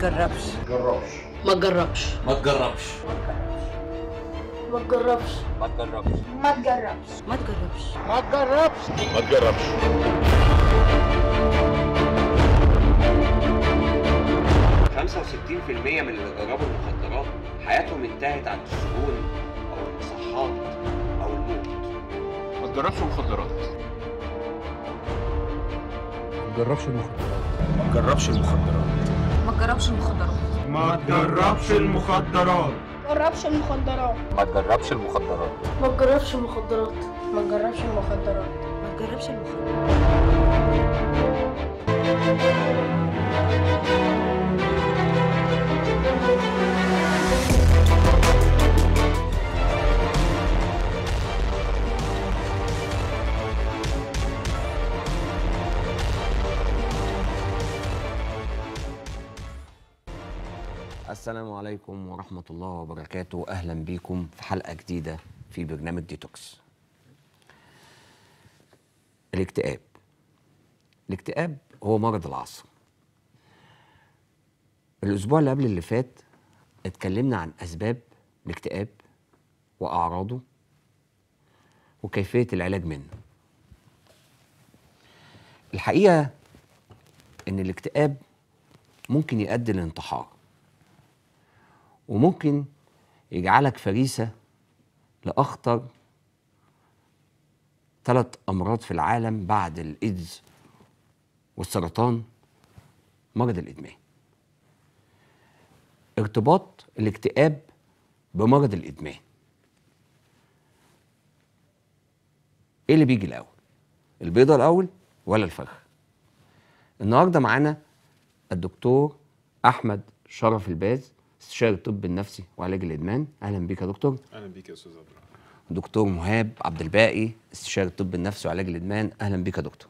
تجربش جربش ما تجربش ما تجربش ما تجربش ما تجربش ما تجربش ما تجربش ما تجربش ما تجربش 65% من اللي جربوا المخدرات حياتهم انتهت عند السجون او المصحات او الموت ما تجربش مخدرات ما تجربش المخدرات ما تجربش المخدرات ما تجربش المخدرات ما تجربش المخدرات جربش المخدرات ما تجربش المخدرات ما تجربش المخدرات ما تجربش المخدرات ما تجربش المخدرات السلام عليكم ورحمة الله وبركاته أهلا بيكم في حلقة جديدة في برنامج ديتوكس الاكتئاب الاكتئاب هو مرض العصر الأسبوع اللي قبل اللي فات اتكلمنا عن أسباب الاكتئاب وأعراضه وكيفية العلاج منه الحقيقة إن الاكتئاب ممكن يؤدي للانتحار وممكن يجعلك فريسة لأخطر ثلاث أمراض في العالم بعد الإيدز والسرطان مرض الإدمان ارتباط الاكتئاب بمرض الإدمان إيه اللي بيجي الأول؟ البيضة الأول ولا الفرخ؟ النهاردة معانا الدكتور أحمد شرف الباز استشاري الطب النفسي وعلاج الادمان اهلا بيك يا دكتور اهلا بيك يا استاذ ابراهيم دكتور مهاب عبد الباقي استشاري الطب النفسي وعلاج الادمان اهلا بيك يا دكتور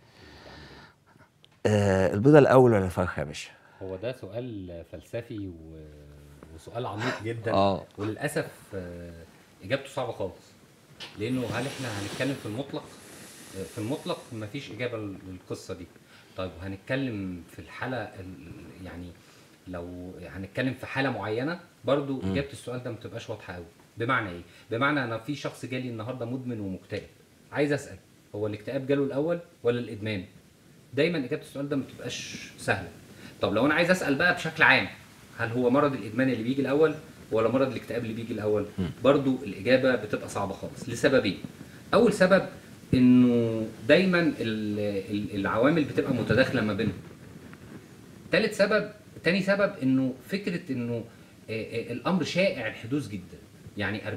آه البيضه الاول ولا الفرخه يا باشا هو ده سؤال فلسفي و... وسؤال عميق جدا آه. وللاسف آه، اجابته صعبه خالص لانه هل احنا هنتكلم في المطلق آه، في المطلق مفيش اجابه للقصه دي طيب هنتكلم في الحاله ال- يعني لو هنتكلم في حاله معينه برضو اجابه السؤال ده ما بتبقاش واضحه قوي بمعنى ايه بمعنى انا في شخص جالي النهارده مدمن ومكتئب عايز اسال هو الاكتئاب جاله الاول ولا الادمان دايما اجابه السؤال ده ما بتبقاش سهله طب لو انا عايز اسال بقى بشكل عام هل هو مرض الادمان اللي بيجي الاول ولا مرض الاكتئاب اللي بيجي الاول برضو الاجابه بتبقى صعبه خالص لسببين اول سبب انه دايما ال- ال- العوامل بتبقى متداخله ما بينهم تالت سبب تاني سبب انه فكره انه آه، آه، الامر شائع الحدوث جدا يعني 40%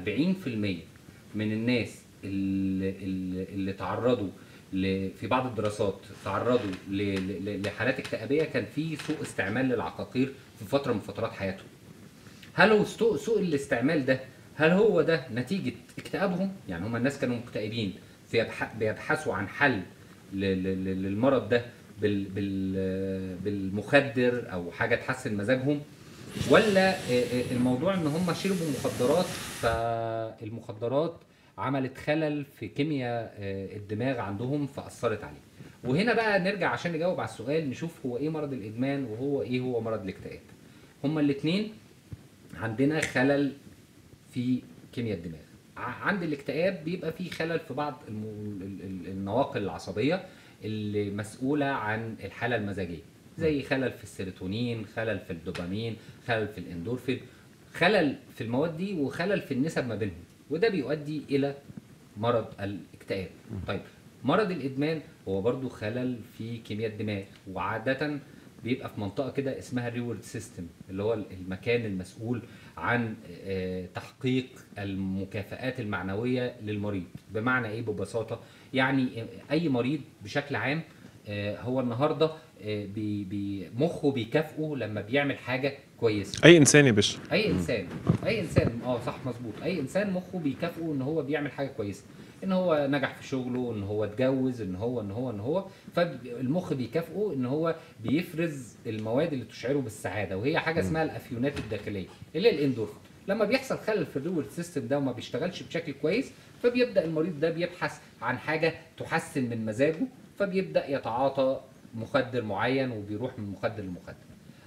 من الناس اللي, اللي اللي تعرضوا ل- في بعض الدراسات تعرضوا ل- ل- لحالات اكتئابيه كان في سوء استعمال للعقاقير في فتره من فترات حياتهم. هل هو سوء سوء الاستعمال ده هل هو ده نتيجه اكتئابهم؟ يعني هم الناس كانوا مكتئبين فيبح- بيبحثوا عن حل ل- ل- ل- للمرض ده بال بال بالمخدر او حاجه تحسن مزاجهم ولا آه، آه، الموضوع ان هم شربوا مخدرات فالمخدرات عملت خلل في كيمياء آه، الدماغ عندهم فاثرت عليه وهنا بقى نرجع عشان نجاوب على السؤال نشوف هو ايه مرض الادمان وهو ايه هو مرض الاكتئاب هما الاثنين عندنا خلل في كيمياء الدماغ ع- عند الاكتئاب بيبقى في خلل في بعض الم- ال- ال- النواقل العصبيه اللي مسؤوله عن الحاله المزاجيه زي خلل في السيروتونين خلل في الدوبامين خلل في الاندورفين خلل في المواد دي وخلل في النسب ما بينهم وده بيؤدي الى مرض الاكتئاب طيب مرض الادمان هو برضو خلل في كيمياء الدماغ وعاده بيبقى في منطقه كده اسمها الريورد سيستم اللي هو المكان المسؤول عن آه، تحقيق المكافآت المعنويه للمريض بمعنى ايه ببساطه يعني اي مريض بشكل عام آه، هو النهارده آه، بي- بي- مخه بيكافئه لما بيعمل حاجه كويسه اي انسان يا باشا اي انسان اي انسان اه صح مظبوط اي انسان مخه بيكافئه ان هو بيعمل حاجه كويسه ان هو نجح في شغله ان هو اتجوز ان هو ان هو ان هو فالمخ بيكافئه ان هو بيفرز المواد اللي تشعره بالسعاده وهي حاجه اسمها الافيونات الداخليه اللي هي الاندورفين لما بيحصل خلل في الريورد سيستم ده وما بيشتغلش بشكل كويس فبيبدا المريض ده بيبحث عن حاجه تحسن من مزاجه فبيبدا يتعاطى مخدر معين وبيروح من مخدر لمخدر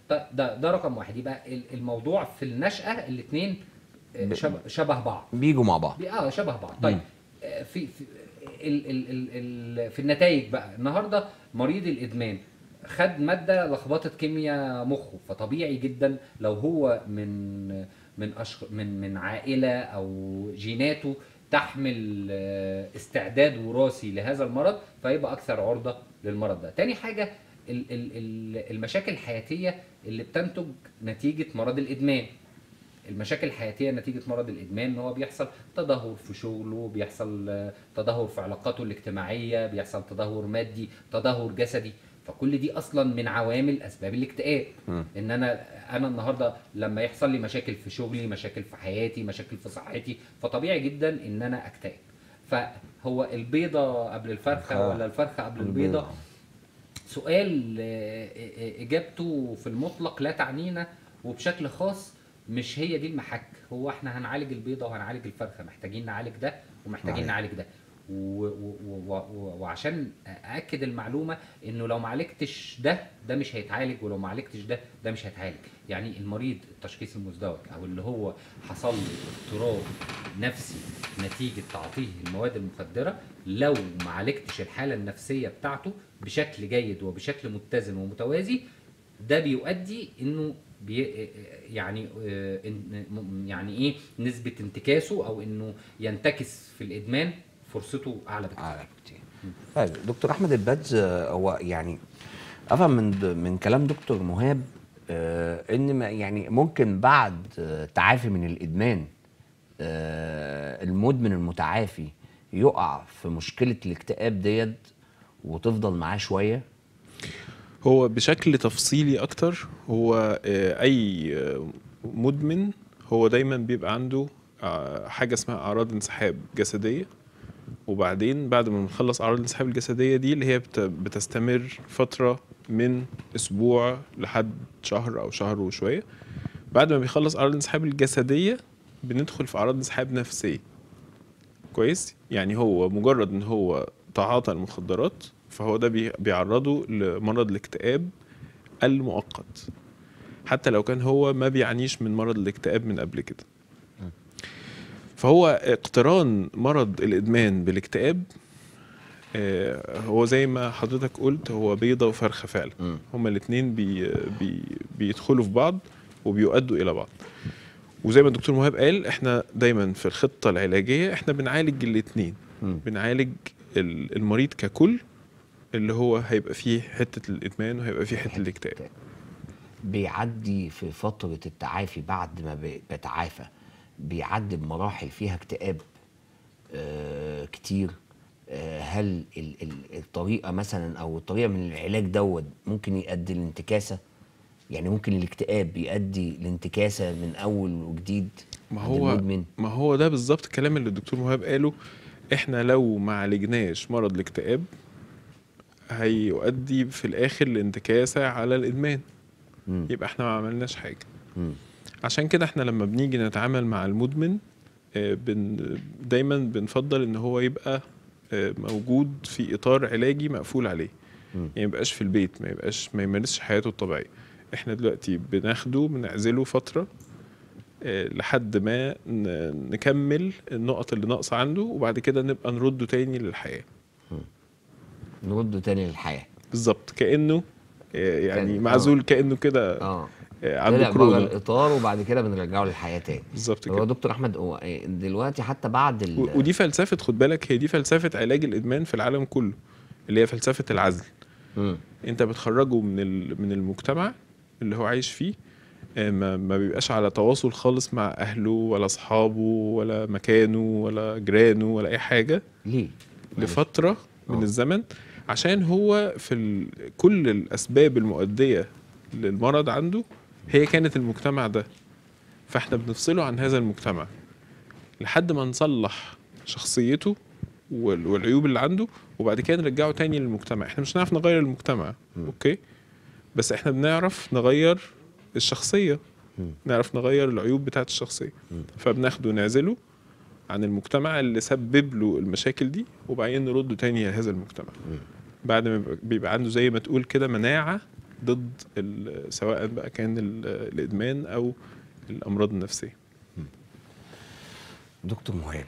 ده ده, ده رقم واحد يبقى ال- الموضوع في النشأة الاثنين شبه, شبه بعض بيجوا مع بعض بي- اه شبه بعض طيب آه، في في ال ال ال ال في النتائج بقى النهارده مريض الادمان خد ماده لخبطت كيمياء مخه فطبيعي جدا لو هو من من أشخ... من من عائله او جيناته تحمل آه، استعداد وراثي لهذا المرض فيبقى اكثر عرضه للمرض ده تاني حاجه ال- ال- ال- المشاكل الحياتيه اللي بتنتج نتيجه مرض الادمان المشاكل الحياتيه نتيجه مرض الادمان ان هو بيحصل تدهور في شغله بيحصل آه، تدهور في علاقاته الاجتماعيه بيحصل تدهور مادي تدهور جسدي فكل دي اصلا من عوامل اسباب الاكتئاب ان انا انا النهارده لما يحصل لي مشاكل في شغلي مشاكل في حياتي مشاكل في صحتي فطبيعي جدا ان انا اكتئب فهو البيضه قبل الفرخه آه. ولا الفرخه قبل البيضه سؤال آه، آه، اجابته في المطلق لا تعنينا وبشكل خاص مش هي دي المحك هو احنا هنعالج البيضه وهنعالج الفرخه محتاجين نعالج ده ومحتاجين نعالج ده و- و- و- و- وعشان ااكد المعلومه انه لو ما عالجتش ده ده مش هيتعالج ولو ما عالجتش ده ده مش هيتعالج يعني المريض التشخيص المزدوج او اللي هو حصل له اضطراب نفسي نتيجه تعاطيه المواد المخدره لو ما عالجتش الحاله النفسيه بتاعته بشكل جيد وبشكل متزن ومتوازي ده بيؤدي انه بي يعني آه، إن- م- يعني ايه نسبه انتكاسه او انه ينتكس في الادمان فرصته اعلى بكتير اعلى كتير طيب دكتور احمد البدز آه، هو يعني افهم من د- من كلام دكتور مهاب آه، ان ما يعني ممكن بعد آه، تعافي من الادمان آه، المدمن المتعافي يقع في مشكله الاكتئاب ديت وتفضل معاه شويه هو بشكل تفصيلي اكتر هو آه، اي آه، مدمن هو دايما بيبقى عنده آه، حاجه اسمها اعراض انسحاب جسديه وبعدين بعد ما بنخلص اعراض الانسحاب الجسديه دي اللي هي بت- بتستمر فتره من اسبوع لحد شهر او شهر وشويه بعد ما بيخلص اعراض الانسحاب الجسديه بندخل في اعراض انسحاب نفسيه كويس يعني هو مجرد ان هو تعاطى المخدرات فهو ده بي- بيعرضه لمرض الاكتئاب المؤقت حتى لو كان هو ما بيعانيش من مرض الاكتئاب من قبل كده فهو اقتران مرض الادمان بالاكتئاب آه، هو زي ما حضرتك قلت هو بيضة وفرخة فعلا مم. هما الاتنين بي بي بيدخلوا في بعض وبيؤدوا الى بعض وزي ما الدكتور مهاب قال احنا دايما في الخطة العلاجية احنا بنعالج الاتنين مم. بنعالج ال- المريض ككل اللي هو هيبقى فيه حتة الإدمان وهيبقى فيه حتة الاكتئاب بيعدي في فتره التعافي بعد ما بي- بيتعافى بيعدي بمراحل فيها اكتئاب آه كتير آه هل ال- ال- الطريقه مثلا او الطريقه من العلاج دوت ممكن يؤدي لانتكاسه يعني ممكن الاكتئاب يؤدي لانتكاسه من اول وجديد ما عند هو المدمن ما هو ده بالظبط الكلام اللي الدكتور مهاب قاله احنا لو ما عالجناش مرض الاكتئاب هيؤدي في الاخر لانتكاسة على الادمان مم. يبقى احنا ما عملناش حاجة مم. عشان كده احنا لما بنيجي نتعامل مع المدمن آه، بن دايما بنفضل ان هو يبقى آه، موجود في اطار علاجي مقفول عليه مم. يعني ما يبقاش في البيت ما يبقاش ما يمارسش حياته الطبيعيه احنا دلوقتي بناخده بنعزله فتره آه، لحد ما ن- نكمل النقط اللي ناقصه عنده وبعد كده نبقى نرده تاني للحياه نرده تاني للحياه بالظبط كانه آه، يعني كان- معزول كانه كده اه آه، عنده طلع بره كورونا الاطار وبعد كده بنرجعه للحياه تاني بالظبط هو كده دكتور احمد هو إيه دلوقتي حتى بعد ال... و- ودي فلسفه خد بالك هي دي فلسفه علاج الادمان في العالم كله اللي هي فلسفه العزل مم. انت بتخرجه من ال- من المجتمع اللي هو عايش فيه آه، ما, ما بيبقاش على تواصل خالص مع اهله ولا اصحابه ولا مكانه ولا جيرانه ولا اي حاجه ليه؟ لفتره من آه. الزمن عشان هو في ال... كل الاسباب المؤديه للمرض عنده هي كانت المجتمع ده فاحنا بنفصله عن هذا المجتمع لحد ما نصلح شخصيته وال- والعيوب اللي عنده وبعد كده نرجعه تاني للمجتمع احنا مش هنعرف نغير المجتمع اوكي بس احنا بنعرف نغير الشخصية نعرف نغير العيوب بتاعت الشخصية فبناخده نعزله عن المجتمع اللي سبب له المشاكل دي وبعدين نرده تاني لهذا المجتمع بعد ما بيبقى- بيبقى عنده زي ما تقول كده مناعة ضد ال- سواء بقى كان ال- الادمان او الامراض النفسيه دكتور مهاب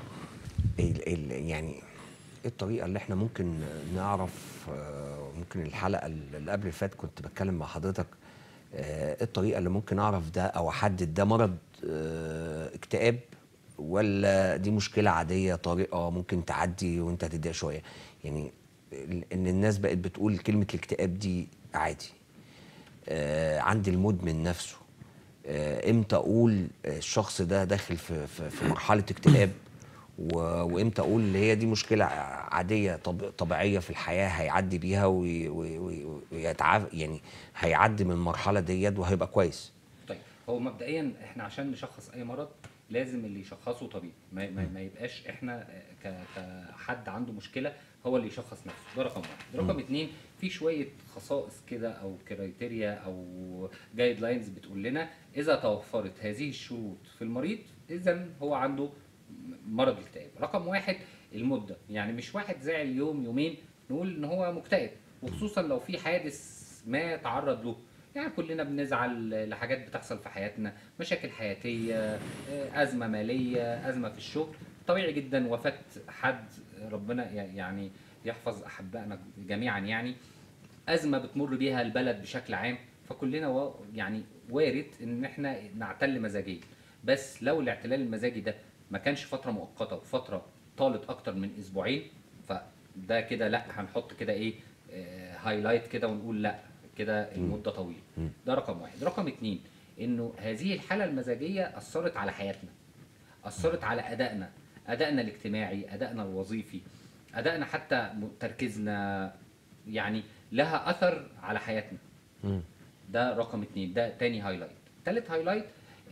ال ال يعني ايه الطريقه اللي احنا ممكن نعرف آه، ممكن الحلقه اللي قبل اللي فات كنت بتكلم مع حضرتك آه، ايه الطريقه اللي ممكن اعرف ده او احدد ده مرض آه، اكتئاب ولا دي مشكله عاديه طارئه ممكن تعدي وانت هتتضايق شويه يعني ال- ان الناس بقت بتقول كلمه الاكتئاب دي عادي آه، عند المدمن نفسه آه، امتى اقول الشخص ده داخل في في, في مرحله اكتئاب و- وامتى اقول اللي هي دي مشكله عاديه طب طبيعيه في الحياه هيعدي بيها وي- وي- وي- ويتعاف يعني هيعدي من المرحله ديت وهيبقى كويس طيب هو مبدئيا احنا عشان نشخص اي مرض لازم اللي يشخصه طبيب ما, ما, ما يبقاش احنا ك- كحد عنده مشكله هو اللي يشخص نفسه ده رقم واحد رقم اتنين في شويه خصائص كده او كرايتيريا او جايد لاينز بتقول لنا اذا توفرت هذه الشروط في المريض اذا هو عنده مرض الاكتئاب رقم واحد المده يعني مش واحد زعل يوم يومين نقول ان هو مكتئب وخصوصا لو في حادث ما تعرض له يعني كلنا بنزعل لحاجات بتحصل في حياتنا مشاكل حياتية آه، أزمة مالية أزمة في الشغل طبيعي جدا وفاة حد ربنا يعني يحفظ أحبائنا جميعا يعني أزمة بتمر بيها البلد بشكل عام فكلنا و... يعني وارد إن احنا نعتل مزاجيا بس لو الاعتلال المزاجي ده ما كانش فترة مؤقتة وفترة طالت أكتر من أسبوعين فده كده لا هنحط كده إيه آه، هايلايت كده ونقول لا كده المدة طويلة ده رقم واحد رقم اتنين إنه هذه الحالة المزاجية أثرت على حياتنا أثرت على أدائنا أدائنا الاجتماعي أدائنا الوظيفي أدائنا حتى م- تركيزنا يعني لها أثر على حياتنا ده رقم اتنين ده تاني هايلايت تالت هايلايت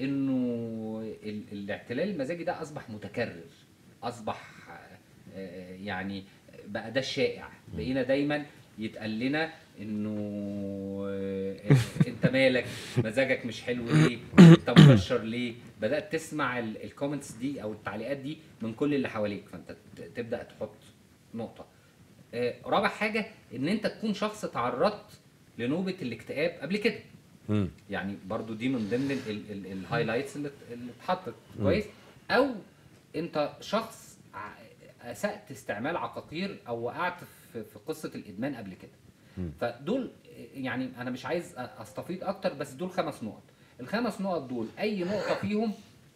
انه ال- الاعتلال المزاجي ده اصبح متكرر اصبح آه، يعني بقى ده الشائع بقينا دايما يتقال لنا انه آه، انت مالك مزاجك مش حلو ليه انت مكشر ليه بدات تسمع الكومنتس دي او التعليقات دي من كل اللي حواليك فانت ت- تبدا تحط نقطه آه، رابع حاجه ان انت تكون شخص تعرضت لنوبه الاكتئاب قبل كده يعني برضو دي من ضمن ال- ال- ال- الهايلايتس اللي اللي اتحطت كويس او انت شخص ع- اسأت استعمال عقاقير او وقعت في في قصه الادمان قبل كده فدول يعني انا مش عايز أ- استفيض اكتر بس دول خمس نقط الخمس نقط دول اي نقطه فيهم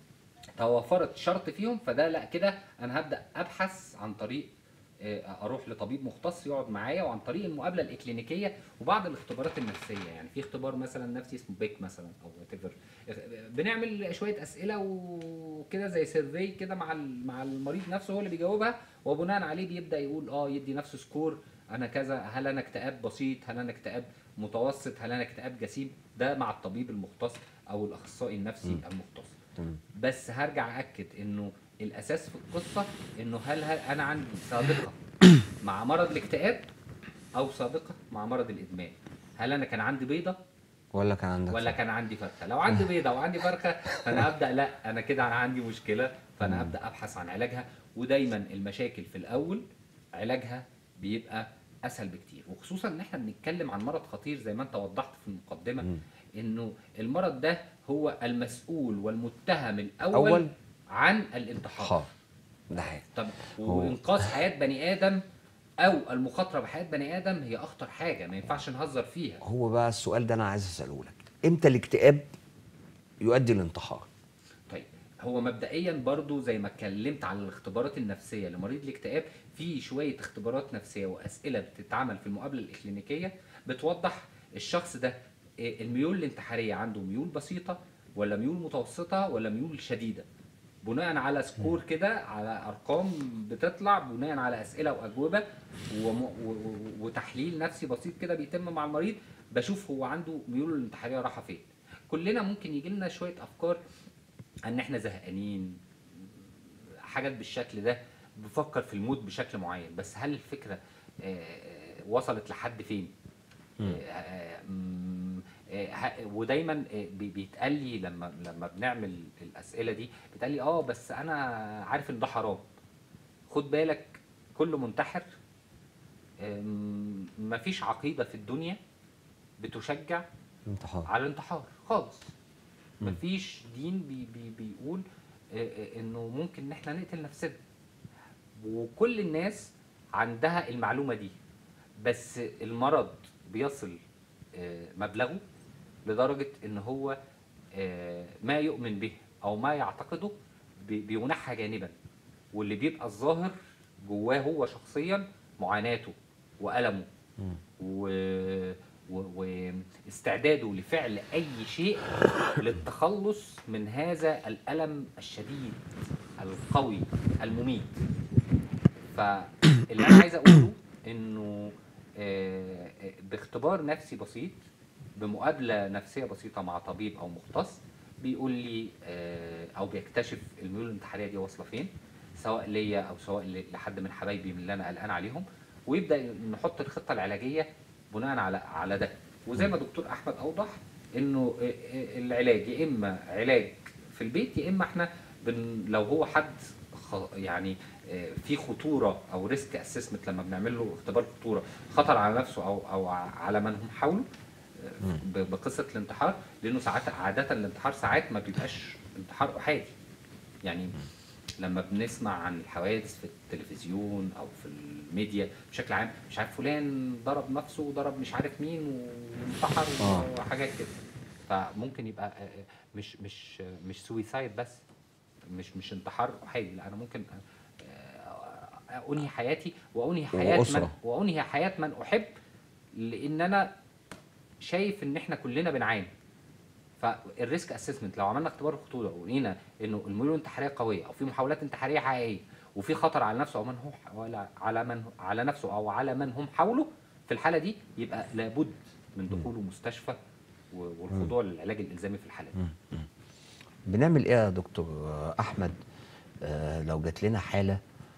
توفرت شرط فيهم فده لا كده انا هبدا ابحث عن طريق آه، اروح لطبيب مختص يقعد معايا وعن طريق المقابله الاكلينيكيه وبعض الاختبارات النفسيه يعني في اختبار مثلا نفسي اسمه بيك مثلا او وات بنعمل شويه اسئله وكده زي سيرفي كده مع ال- مع المريض نفسه هو اللي بيجاوبها وبناء عليه بيبدا يقول اه يدي نفسه سكور انا كذا هل انا اكتئاب بسيط هل انا اكتئاب متوسط هل انا اكتئاب جسيم ده مع الطبيب المختص او الاخصائي النفسي المختص بس هرجع اكد انه الاساس في القصه انه هل, هل انا عندي سابقه مع مرض الاكتئاب او سابقه مع مرض الادمان هل انا كان عندي بيضه ولا كان عندك ولا كان عندي فرخه لو عندي بيضه وعندي فرخه فانا ابدا لا انا كده انا عندي مشكله فانا ابدا ابحث عن علاجها ودايما المشاكل في الاول علاجها بيبقى اسهل بكتير وخصوصا ان احنا بنتكلم عن مرض خطير زي ما انت وضحت في المقدمه انه المرض ده هو المسؤول والمتهم الاول أول عن الانتحار حار ده حقيقي طب وانقاذ حياه بني ادم او المخاطره بحياه بني ادم هي اخطر حاجه ما ينفعش نهزر فيها هو بقى السؤال ده انا عايز اساله لك امتى الاكتئاب يؤدي للانتحار طيب هو مبدئيا برضو زي ما اتكلمت على الاختبارات النفسيه لمريض الاكتئاب في شويه اختبارات نفسيه واسئله بتتعمل في المقابله الاكلينيكيه بتوضح الشخص ده إيه الميول الانتحاريه عنده ميول بسيطه ولا ميول متوسطه ولا ميول شديده بناء على سكور كده على ارقام بتطلع بناء على اسئله واجوبه وم- و- و- وتحليل نفسي بسيط كده بيتم مع المريض بشوف هو عنده ميوله الانتحاريه رايحه فين كلنا ممكن يجي لنا شويه افكار ان احنا زهقانين حاجات بالشكل ده بفكر في الموت بشكل معين بس هل الفكره آه، وصلت لحد فين آه، مم، آه، ه- ودايما آه، بي- بيتقال لي لما لما بنعمل الاسئله دي بيتقال لي اه بس انا عارف ان ده حرام خد بالك كل منتحر آم، مفيش عقيده في الدنيا بتشجع انتحار على الانتحار خالص مفيش دين بي بي بيقول آه، آه، انه ممكن ان احنا نقتل نفسنا وكل الناس عندها المعلومه دي بس المرض بيصل آه، مبلغه لدرجه ان هو آه، ما يؤمن به او ما يعتقده بي- بينحى جانبا واللي بيبقى الظاهر جواه هو شخصيا معاناته والمه و... و... واستعداده لفعل اي شيء للتخلص من هذا الالم الشديد القوي المميت فاللي انا عايز اقوله انه آه، آه، باختبار نفسي بسيط بمقابله نفسيه بسيطه مع طبيب او مختص بيقول لي آه، او بيكتشف الميول الانتحاريه دي واصله فين سواء ليا او سواء ل- لحد من حبايبي من اللي انا قلقان عليهم ويبدا نحط الخطه العلاجيه بناء على على ده وزي ما دكتور احمد اوضح انه آه، آه، العلاج يا اما علاج في البيت يا اما احنا بن لو هو حد خ- يعني آه، في خطوره او ريسك اسسمنت لما بنعمل له اختبار خطوره خطر على نفسه او او على من هم حوله آه، ب- بقصه الانتحار لانه ساعات عاده الانتحار ساعات ما بيبقاش انتحار احادي يعني لما بنسمع عن الحوادث في التلفزيون او في الميديا بشكل عام مش عارف فلان ضرب نفسه وضرب مش عارف مين وانتحر آه. وحاجات كده فممكن يبقى آه، آه، مش مش آه، مش سويسايد بس مش مش انتحار احادي لا انا ممكن آه، انهي حياتي وانهي حياه من وأسرة. وانهي حياه من احب لان انا شايف ان احنا كلنا بنعاني فالريسك اسسمنت لو عملنا اختبار خطوره ولقينا انه الميول الانتحاريه قويه او في محاولات انتحاريه حقيقيه وفي خطر على نفسه او من هو ولا على من على نفسه او على من هم حوله في الحاله دي يبقى لابد من دخوله مستشفى و- والخضوع للعلاج الالزامي في الحاله دي بنعمل ايه يا دكتور آه، احمد آه لو جات لنا حاله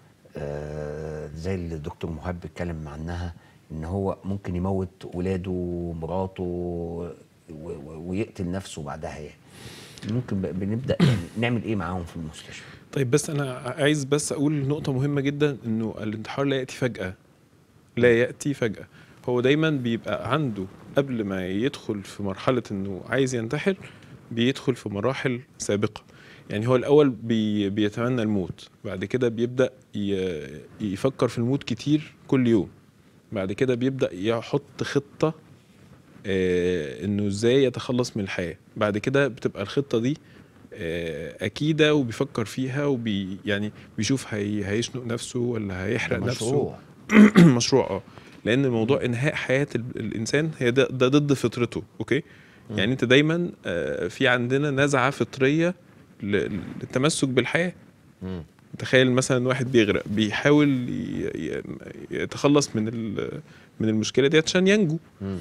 آه زي اللي الدكتور مهاب بيتكلم عنها ان هو ممكن يموت ولاده ومراته و- و- ويقتل نفسه بعدها يعني ممكن ب- بنبدا يعني نعمل ايه معاهم في المستشفى طيب بس انا عايز بس اقول نقطه مهمه جدا انه الانتحار لا ياتي فجاه لا ياتي فجاه هو دايما بيبقى عنده قبل ما يدخل في مرحله انه عايز ينتحر بيدخل في مراحل سابقه يعني هو الاول بي بيتمنى الموت بعد كده بيبدا ي- يفكر في الموت كتير كل يوم بعد كده بيبدا يحط خطه آه، انه ازاي يتخلص من الحياه بعد كده بتبقى الخطه دي آه، اكيده وبيفكر فيها وبي يعني بيشوف هي هيشنق نفسه ولا هيحرق نفسه مشروع مشروع اه لان الموضوع انهاء حياه ال- الانسان هي ده, ده ضد فطرته اوكي يعني انت دايما آه، في عندنا نزعه فطريه ل- للتمسك بالحياه مم. تخيل مثلا واحد بيغرق بيحاول ي- ي- يتخلص من ال- من المشكله دي عشان ينجو مم.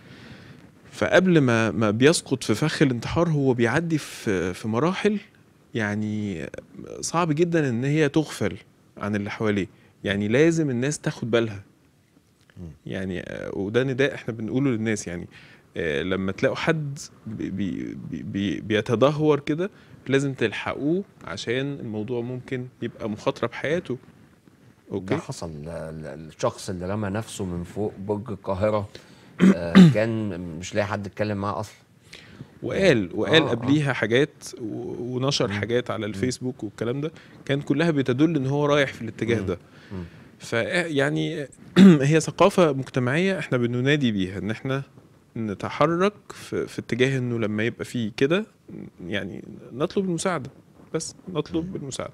فقبل ما ما بيسقط في فخ الانتحار هو بيعدي في في مراحل يعني صعب جدا ان هي تغفل عن اللي حواليه يعني لازم الناس تاخد بالها يعني آه، وده نداء احنا بنقوله للناس يعني آه، لما تلاقوا حد بي بي بي بيتدهور كده لازم تلحقوه عشان الموضوع ممكن يبقى مخاطره بحياته ده اوكي حصل ل- ل- الشخص اللي رمى نفسه من فوق برج القاهره آه كان مش لاقي حد يتكلم معاه اصلا وقال وقال آه، آه. قبليها حاجات و- ونشر حاجات على الفيسبوك والكلام ده كانت كلها بتدل ان هو رايح في الاتجاه ده مم. فيعني هي ثقافه مجتمعيه احنا بننادي بيها ان احنا نتحرك في, في اتجاه انه لما يبقى فيه كده يعني نطلب المساعده بس نطلب المساعده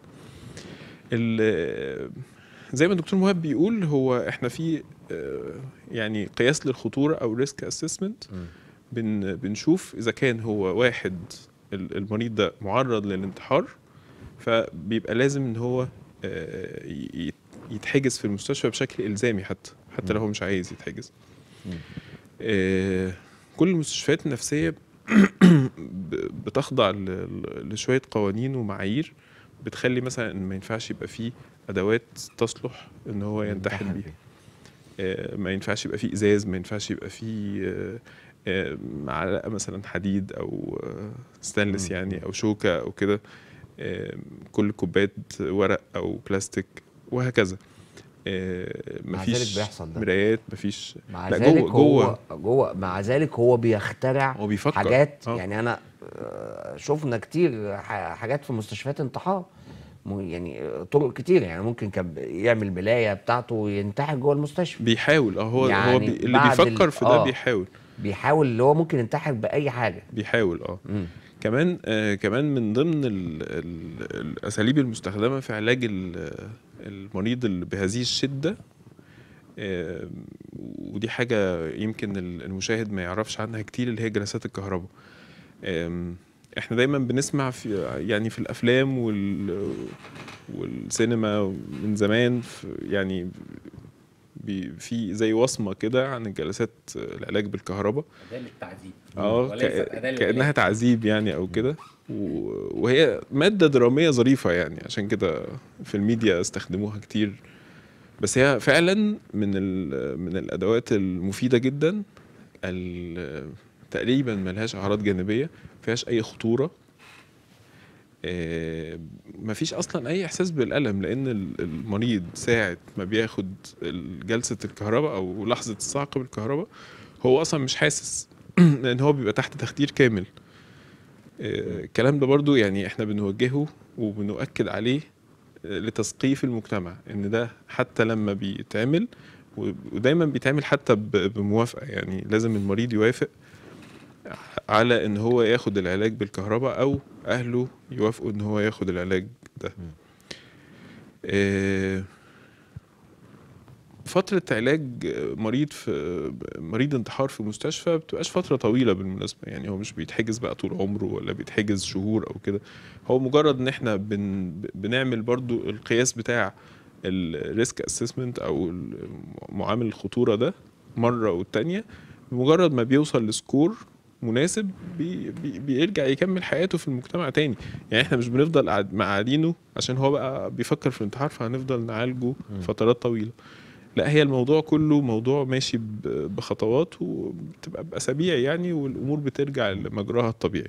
ال- زي ما الدكتور مهاب بيقول هو احنا في آه، يعني قياس للخطوره او ريسك اسسمنت مم. بن بنشوف اذا كان هو واحد ال- المريض ده معرض للانتحار فبيبقى لازم ان هو آه، ي- يتحجز في المستشفى بشكل الزامي حتى حتى لو هو مش عايز يتحجز مم. آه، كل المستشفيات النفسيه ب- بتخضع ل- ل- لشويه قوانين ومعايير بتخلي مثلا ان ما ينفعش يبقى فيه ادوات تصلح ان هو ينتحر بيها آه، ما ينفعش يبقى فيه ازاز ما ينفعش يبقى فيه آه، آه، معلقه مثلا حديد او آه، ستانلس مم. يعني او شوكه او كده آه، كل كوبايات ورق او بلاستيك وهكذا آه، مع مفيش ذلك بيحصل ده. مرايات مفيش مع لا، ذلك جوه جوه هو جوه مع ذلك هو بيخترع هو بيفكر. حاجات آه. يعني انا آه، شفنا كتير ح- حاجات في مستشفيات انتحار م- يعني آه، طرق كتير يعني ممكن كان يعمل ملايه بتاعته وينتحر جوه المستشفى بيحاول اه هو يعني هو بي اللي بعد ال- بيفكر في ده آه. بيحاول بيحاول اللي هو ممكن ينتحر باي حاجه بيحاول اه مم. كمان آه كمان من ضمن ال ال الاساليب المستخدمه في علاج ال- المريض اللي بهذه الشده آه ودي حاجه يمكن ال- المشاهد ما يعرفش عنها كتير اللي هي جلسات الكهرباء آم، احنا دايما بنسمع في يعني في الافلام وال والسينما من زمان في يعني بي في زي وصمه كده عن الجلسات العلاج بالكهرباء أداة للتعذيب اه وليست ك- أداة كانها للعلاج. تعذيب يعني او كده و- وهي ماده دراميه ظريفه يعني عشان كده في الميديا استخدموها كتير بس هي فعلا من ال- من الادوات المفيده جدا ال- تقريبا ملهاش اعراض جانبيه مفيهاش اي خطوره آه، مفيش اصلا اي احساس بالالم لان ال- المريض ساعه ما بياخد ال- جلسه الكهرباء او لحظه الصعق بالكهرباء هو اصلا مش حاسس لان هو بيبقى تحت تخدير كامل آه، الكلام ده برضو يعني احنا بنوجهه وبنؤكد عليه آه، لتثقيف المجتمع ان ده حتى لما بيتعمل و- ودايما بيتعمل حتى ب- بموافقه يعني لازم المريض يوافق على ان هو ياخد العلاج بالكهرباء او اهله يوافقوا ان هو ياخد العلاج ده آه، فترة علاج مريض في مريض انتحار في مستشفى ما بتبقاش فترة طويلة بالمناسبة يعني هو مش بيتحجز بقى طول عمره ولا بيتحجز شهور أو كده هو مجرد إن إحنا بن بنعمل برضو القياس بتاع الريسك اسسمنت أو ال- معامل الخطورة ده مرة والتانية بمجرد ما بيوصل لسكور مناسب بي بي بيرجع يكمل حياته في المجتمع تاني يعني احنا مش بنفضل قاعد- مقعدينه عشان هو بقى بيفكر في الانتحار فهنفضل نعالجه فترات طويلة لا هي الموضوع كله موضوع ماشي ب- بخطوات وبتبقى باسابيع يعني والامور بترجع لمجراها الطبيعي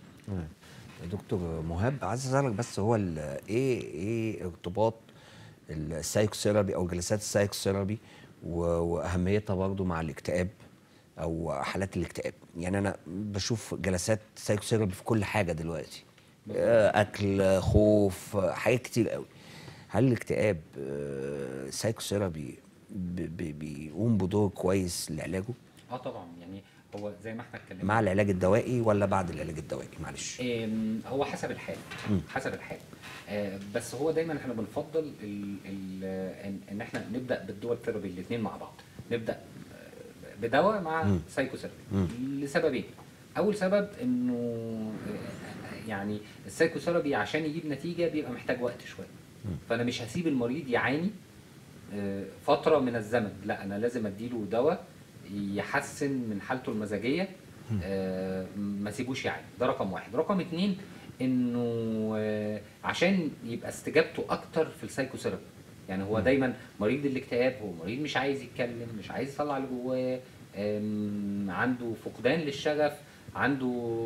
دكتور مهاب عايز اسالك بس هو ال- ايه ايه ارتباط السايكوثيرابي او جلسات السايكوثيرابي و- واهميتها برضه مع الاكتئاب او حالات الاكتئاب يعني انا بشوف جلسات سايكوثيرابي في كل حاجه دلوقتي آه، اكل خوف آه، حاجات كتير قوي هل الاكتئاب آه، سايكوثيرابي ب- ب- بيقوم بدور كويس لعلاجه اه طبعا يعني هو زي ما احنا اتكلمنا مع العلاج الدوائي ولا بعد العلاج الدوائي معلش آم، هو حسب الحال حسب الحال آه، بس هو دايما احنا بنفضل ال ال ان, ان احنا نبدا بالدول ثيرابي الاثنين مع بعض نبدا آه، بدواء مع سايكو ثيرابي لسببين اول سبب انه آه، يعني السايكو ثيرابي عشان يجيب نتيجه بيبقى محتاج وقت شويه فانا مش هسيب المريض يعاني آه، فتره من الزمن لا انا لازم اديله دواء يحسن من حالته المزاجيه آه، ما سيبوش يعاني ده رقم واحد رقم اتنين انه آه، عشان يبقى استجابته اكتر في السايكوثيرابي يعني هو دايما مريض الاكتئاب هو مريض مش عايز يتكلم مش عايز يطلع اللي جواه آم، عنده فقدان للشغف عنده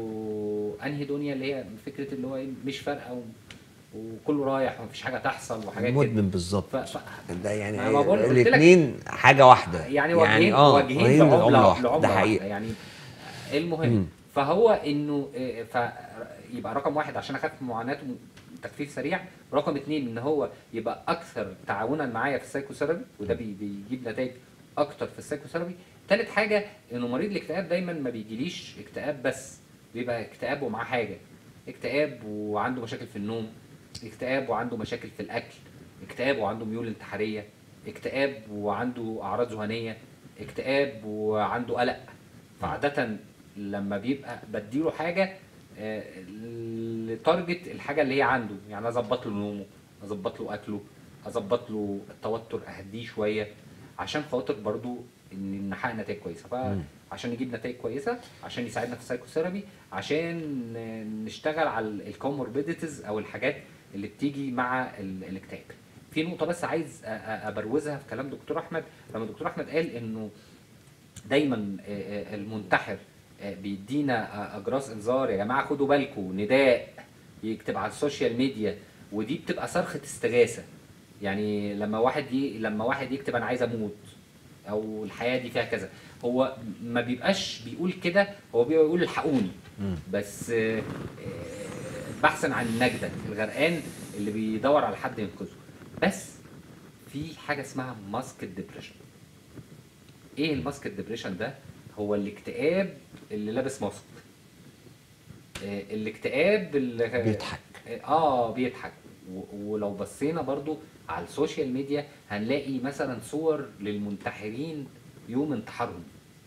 انهي دنيا اللي هي فكره اللي هو إيه، مش فارقه و- وكله رايح ومفيش حاجه تحصل وحاجات كده مدمن بالظبط ف... ف... ده يعني أنا بقول- قلت لك- الاثنين حاجه واحده يعني وجهين اه وجهين وجهين لعمله لعمله واحده لعمله ده واحدة. حقيقي يعني المهم فهو انه آه، ف يبقى رقم واحد عشان اخفف معاناته تخفيف سريع رقم اتنين ان هو يبقى اكثر تعاونا معايا في السايكوثيرابي وده بي- بيجيب نتائج اكتر في السايكوثيرابي تالت حاجه انه مريض الاكتئاب دايما ما بيجيليش اكتئاب بس بيبقى اكتئاب ومعاه حاجه اكتئاب وعنده مشاكل في النوم اكتئاب وعنده مشاكل في الاكل اكتئاب وعنده ميول انتحاريه اكتئاب وعنده اعراض ذهنيه اكتئاب وعنده قلق فعاده لما بيبقى بديله حاجه آه، لتارجت الحاجه اللي هي عنده يعني اظبط له نومه اظبط له اكله اظبط له التوتر اهديه شويه عشان خاطر برضو ان نحقق نتائج كويسه فعشان نجيب نتائج كويسه عشان يساعدنا في السايكوثيرابي عشان نشتغل على الكوموربيديتيز او الحاجات اللي بتيجي مع ال- الاكتئاب في نقطه بس عايز أ- أ- ابروزها في كلام دكتور احمد لما دكتور احمد قال انه دايما آه، آه، المنتحر آه، بيدينا آه، اجراس انذار يا جماعه خدوا بالكم نداء يكتب على السوشيال ميديا ودي بتبقى صرخه استغاثه يعني لما واحد ي... لما واحد يكتب انا عايز اموت او الحياه دي فيها كذا هو ما بيبقاش بيقول كده هو بيقول الحقوني بس آه، آه، بحثا عن النجدة الغرقان اللي بيدور على حد ينقذه بس في حاجه اسمها ماسك ديبريشن ايه الماسك ديبريشن ده هو الاكتئاب اللي لابس ماسك آه، الاكتئاب اللي بيضحك. اه بيضحك و- ولو بصينا برضو على السوشيال ميديا هنلاقي مثلا صور للمنتحرين يوم انتحارهم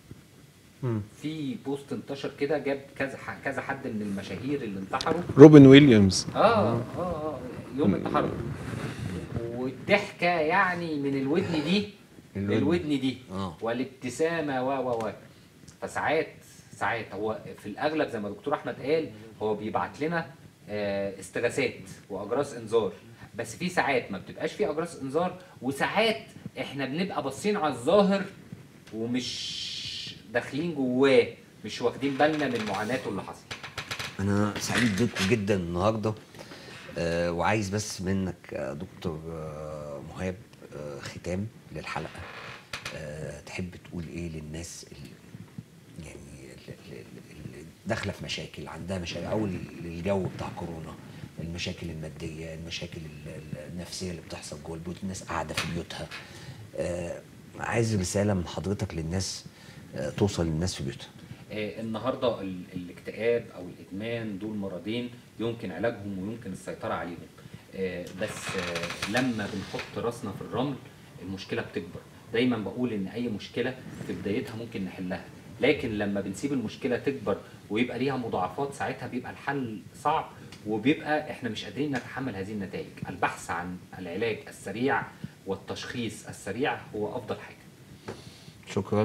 في بوست انتشر كده جاب كذا ح- كذا حد من المشاهير اللي انتحروا روبن ويليامز اه اه اه يوم انتحارهم والضحكه يعني من الودن دي الودن. للودن دي آه. والابتسامه و و و فساعات ساعات هو في الاغلب زي ما دكتور احمد قال هو بيبعت لنا آه، استغاثات واجراس انذار بس في ساعات ما بتبقاش في اجراس انذار وساعات احنا بنبقى باصين على الظاهر ومش داخلين جواه مش واخدين بالنا من معاناته اللي حصل انا سعيد بيكم جدا النهارده آه وعايز بس منك آه دكتور آه مهاب آه ختام للحلقه آه تحب تقول ايه للناس اللي يعني اللي- اللي داخله في مشاكل عندها مشاكل او الجو بتاع كورونا المشاكل الماديه المشاكل ال- ال- النفسيه اللي بتحصل جوه البيوت الناس قاعده في بيوتها آه عايز رساله من حضرتك للناس آه توصل للناس في بيوتها آه، النهارده ال- الاكتئاب او الادمان دول مرضين يمكن علاجهم ويمكن السيطره عليهم آه، بس آه، لما بنحط راسنا في الرمل المشكله بتكبر دايما بقول ان اي مشكله في بدايتها ممكن نحلها لكن لما بنسيب المشكله تكبر ويبقى ليها مضاعفات ساعتها بيبقى الحل صعب وبيبقى احنا مش قادرين نتحمل هذه النتائج البحث عن العلاج السريع والتشخيص السريع هو افضل حاجه شكرا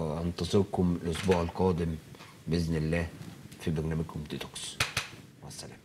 وانتظركم الاسبوع القادم باذن الله في برنامجكم ديتوكس مع السلامه